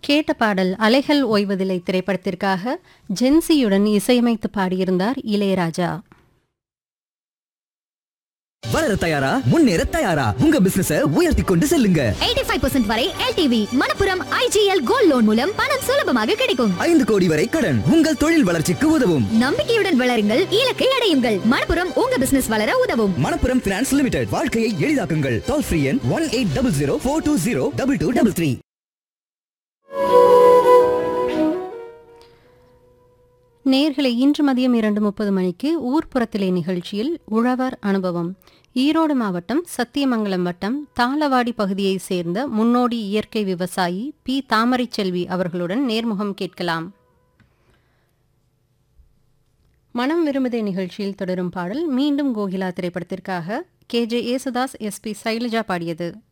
கேட்ட பாடல் அலைகள் ஓய்வதில்லை திரைப்படத்திற்காக ஜென்சியுடன் இசையமைத்து பாடியிருந்தார் இளையராஜா வளர தயாரா முன்னேற தயாரா உங்க பிசினஸ உயர்த்தி கொண்டு செல்லுங்க 85% வரை LTV Manappuram IGL gold loan மூலம் பணம் சுலபமாக கிடைக்கும் ஐந்து கோடி வரை கடன் உங்கள் தொழில் வளர்ச்சிக்கு உதவும் நம்பிக்கையுடன் வளருங்கள் இலக்கை அடையுங்கள் மணப்புரம் உங்க பிசினஸ் வளர உதவும் மணப்புரம் பினான்ஸ் லிமிடெட் வாழ்க்கையை எளிதாக்குங்கள் டோல் ஃப்ரீ எண் one eight double zero four two zero double two double three நேர்களை இன்று மதியம் இரண்டு முப்பது மணிக்கு ஊர்ப்புறத்திலே நிகழ்ச்சியில் உழவர் அனுபவம் ஈரோடு மாவட்டம் சத்தியமங்கலம் வட்டம் தாளவாடி பகுதியைச் சேர்ந்த முன்னோடி இயற்கை விவசாயி பி தாமரை செல்வி அவர்களுடன் நேர்முகம் கேட்கலாம் மனம் விரும்புதே நிகழ்ச்சியில் தொடரும் பாடல் மீண்டும் கோகிலா திரைப்படத்திற்காக K J Yesudas S P Sailaja பாடியது